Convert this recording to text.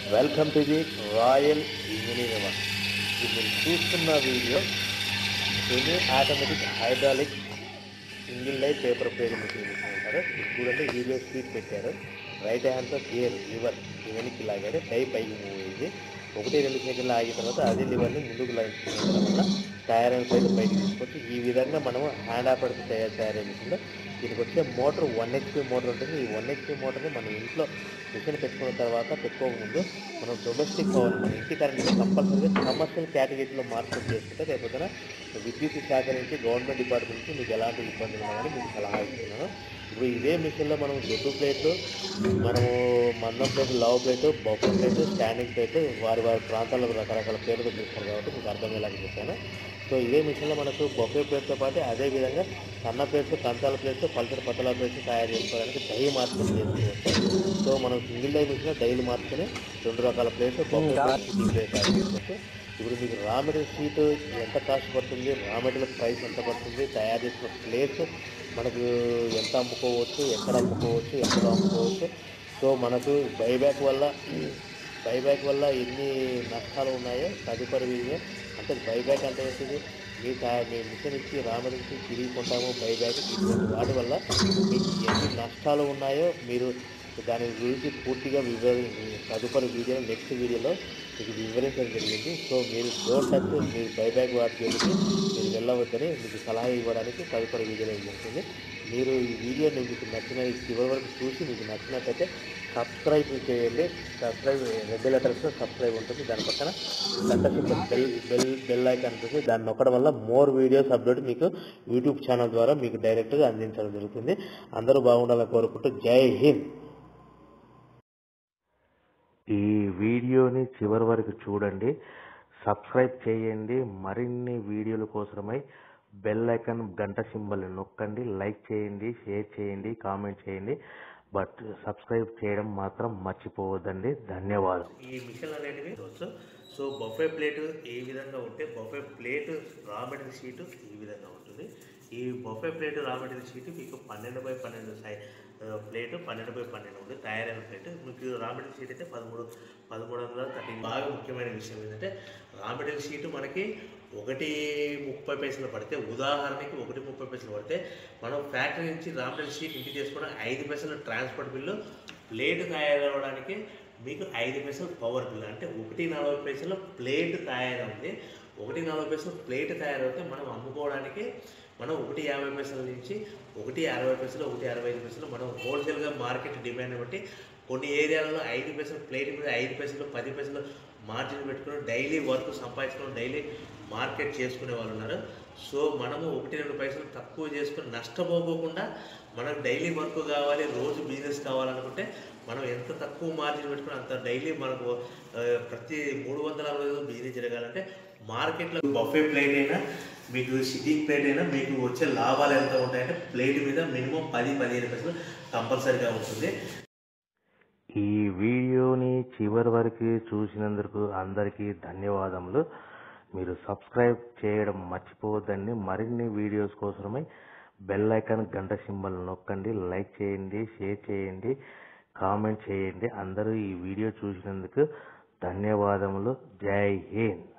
welcome to the royal engineering work ఇది మీరు చూస్తున్న video semi automatic hydraulic single light paper plate machine machine అంటారు ఇది చూడండి వీడియో స్పీడ్ పెట్టారు రైట్ హ్యాండ్తో గేర్ లివర్ వెనక్కి లాగారు టై పైకి మూవ్ అయ్యింది ఒకటి రెండు సెకండ్లు ఆగిన తర్వాత అదే లివర్ని ముందుకు లాగించడం వల్ల టైర్ అండ్ సైడ్ బయటకు తీసుకోవచ్చు ఈ విధంగా మనము హ్యాండ్ ఆపర్స్ తయారు తయారు మిషన్లో దీనికి వచ్చే మోటార్ వన్ హెచ్పి మోటార్ ఉంటుంది ఈ వన్ హెచ్పి మోటార్ని మనం ఇంట్లో మిషన్ పెట్టుకున్న తర్వాత పెట్టుకోకముందు మనం డొమెస్టిక్ పవర్ మన ఇంటి కరెంట్ కంపల్సరీగా కమర్షియల్ కేటగిరీలో మార్కెట్ చేసుకుంటే రేపొద్దున విద్యుత్ శాఖ నుంచి గవర్నమెంట్ డిపార్ట్మెంట్ నుంచి మీకు ఎలాంటి ఇబ్బందులు ఉన్నాయని మీకు సలహా ఇస్తున్నాను ఇప్పుడు ఇదే మిషన్లో మనం దొడ్డు ప్లేట్లు మనము మందం ప్లేట్ లవ్ ప్లేట్ బొబ్బ ప్లేట్ స్టాండింగ్ ప్లేట్ వారి వారి ప్రాంతాల్లో రకరకాల ప్లేట్లు చూస్తారు కాబట్టి మీకు అర్థమయ్యేలాగా చెప్పాను సో ఇదే మిషన్లో మనకు బొఫే ప్లేట్తో పాటు అదే విధంగా సన్న ప్లేట్స్ కంచాల ప్లేట్స్ పల్చర్ పతల ప్లేట్స్ తయారు చేసుకోవడానికి డై మార్చుకొని చేసుకోవచ్చు సో మనం సింగిల్ డై మిషన్లో డైలు మార్చుకొని రెండు రకాల plates buffet plates tea plate తయారు చేసుకోవచ్చు ఇప్పుడు మీకు రా మెటీరియల్ షీట్ ఎంత కాస్ట్ పడుతుంది రా మెటీరియల్ ప్రైస్ ఎంత పడుతుంది తయారు చేసిన ప్లేట్స్ మనకు ఎంత అమ్ముకోవచ్చు ఎక్కడ అమ్ముకోవచ్చు ఎక్కడ అమ్ముకోవచ్చు సో మనకు బైబ్యాక్ వల్ల బైబ్యాక్ వల్ల ఎన్ని నష్టాలు ఉన్నాయో తదుపరి వీడియో అంటే బైబ్యాక్ అంటే ఏంటిది మీ తా- మీ మిషన్ ఇచ్చి రామడి ఇచ్చి తిరిగి కొంటాము బైబ్యాక్ ఇటువంటి వాటి వల్ల మీకు ఎన్ని నష్టాలు ఉన్నాయో మీరు దాని గురించి పూర్తిగా వివరి తదుపరి వీడియో నెక్స్ట్ వీడియోలో మీకు వివరించడం జరిగింది సో మీరు డోంట్ టచ్ మీరు బైబ్యాక్ వాటి జోలికి మీరు వెళ్ళవద్దని మీకు సలహా ఇవ్వడానికి తదుపరి వీడియోలో జరుగుతుంది మీరు ఈ వీడియోని మీకు నచ్చిన చివరి వరకు చూసి మీకు నచ్చినట్టయితే సబ్స్క్రైబ్ చేయండి సబ్స్క్రైబ్ రెడ్ లెటర్స్ సబ్స్క్రైబ్ ఉంటుంది దాని పక్కన గంట symbol bell bell bell icon ఉంటుంది దాన్ని నొక్కడం వల్ల మోర్ వీడియోస్ అప్డేట్ మీకు యూట్యూబ్ ఛానల్ ద్వారా మీకు డైరెక్ట్గా అందించడం జరుగుతుంది అందరూ బాగుండాలని కోరుకుంటూ జై హింద్ ఈ వీడియోని చివరి వరకు చూడండి సబ్స్క్రైబ్ చేయండి మరిన్ని వీడియోల కోసమై బెల్ ఐకాన్ గంట సింబల్ నొక్కండి లైక్ చేయండి షేర్ చేయండి కామెంట్ చేయండి బట్ సబ్స్క్రైబ్ చేయడం మాత్రం మర్చిపోవద్దండి ధన్యవాదాలు ఈ మిషన్లు అనేటివి చూడవచ్చు సో బొఫే ప్లేట్ ఏ విధంగా ఉంటే buffet plate raw material sheet ఈ విధంగా ఉంటుంది ఈ buffet plate raw material sheet మీకు పన్నెండు బై పన్నెండు సై ప్లేట్ పన్నెండు బై పన్నెండు ఉంది తయారైన ప్లేట్ మీకు రా మెటీరియల్ షీట్ అయితే పదమూడు పదమూడు వందల థర్టీ బాగా ముఖ్యమైన విషయం ఏంటంటే రా మెటీరియల్ షీట్ మనకి ఒకటి ముప్పై పైసలు పడితే ఉదాహరణకి ఒకటి ముప్పై పైసలు పడితే మనం ఫ్యాక్టరీ నుంచి రా మెటీరియల్ షీట్ ఇంటికి చేసుకోవడం ఐదు పైసలు ట్రాన్స్పోర్ట్ బిల్లు ప్లేట్ తయారవడానికి మీకు ఐదు పైసలు పవర్ బిల్ అంటే ఒకటి నలభై పైసలు ప్లేట్ తయారవుతుంది ఒకటి నలభై పైసలు ప్లేట్ తయారవుతే మనం అమ్ముకోవడానికి మనం ఒకటి యాభై పైసల నుంచి ఒకటి అరవై పైసలు ఒకటి అరవై ఐదు పైసలు మనం హోల్సేల్గా మార్కెట్ డిమాండ్ బట్టి కొన్ని ఏరియాలలో ఐదు పైసలు ప్లేట్ మీద ఐదు పైసలు పది పైసలు మార్జిన్ పెట్టుకుని డైలీ వర్క్ సంపాదించుకొని డైలీ మార్కెట్ చేసుకునే వాళ్ళు ఉన్నారు సో మనము ఒకటి రెండు పైసలు తక్కువ చేసుకొని నష్టపోకోకుండా మనకు డైలీ వర్క్ కావాలి రోజు బిజినెస్ కావాలనుకుంటే మనం ఎంత తక్కువ మార్జిన్ పెట్టుకుని అంత డైలీ మనకు ఆ, ప్రతి మూడు వందల అరవై రోజులు బిజినెస్ జరగాలంటే మార్కెట్లో బఫే ప్లేట్ అయినా మీకు సిట్టింగ్ ప్లేట్ అయినా మీకు వచ్చే లాభాలు ఎంత ఉంటాయంటే ప్లేట్ మీద మినిమం పది పదిహేను పైసలు కంపల్సరీగా ఉంటుంది ఈ వీడియోని చివరి వరకు చూసినందుకు అందరికీ ధన్యవాదములు మీరు సబ్స్క్రైబ్ చేయడం మర్చిపోవద్దండి మరిన్ని వీడియోస్ కోసమై బెల్ ఐకాన్ గంట సింబల్ నొక్కండి లైక్ చేయండి షేర్ చేయండి కామెంట్ చేయండి అందరూ ఈ వీడియో చూసినందుకు ధన్యవాదములు జై హింద్